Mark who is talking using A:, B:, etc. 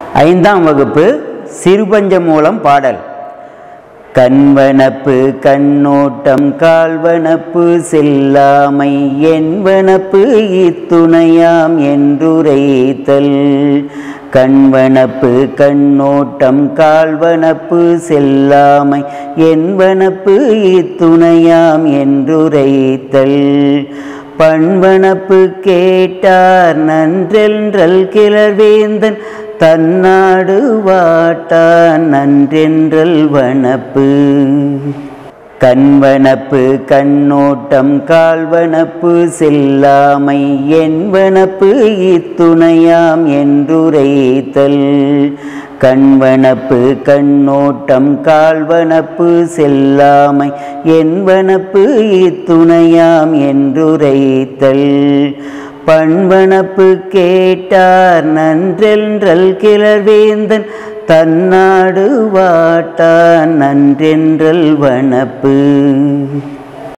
A: ஐந்தாம் வகுப்பு சிறுபஞ்ச மூலம் பாடல் கண்வனப்பு கண்ணோட்டம் கால்வனப்பு செல்லாமை என்பனப்பு இத்துணையாம் என்றுரைத்தல் கண்வனப்பு கண்ணோட்டம் கால்வனப்பு செல்லாமை என்பனப்பு இத்துணையாம் என்றுரைத்தல் பண்பனப்பு கேட்டார் நன்றென்றல் கிளர்வேந்தன் தன்னாடு வாட்டான் நன்றென்றல் வனப்பு கண்வனப்பு கண்ணோட்டம் கால்வனப்பு செல்லாமை என்பனப்பு இத்துணையாம் என்றுரைத்தல் கண்வனப்பு கண்ணோட்டம் கால்வனப்பு செல்லாமை என்பனப்பு இத்துணையாம் என்றுரைத்தல் பண்பனப்பு கேட்டார் நன்றென்றல் கிளர்வேந்தன் தன்னாடு வாட்டான் நன்றென்றல் வனப்பு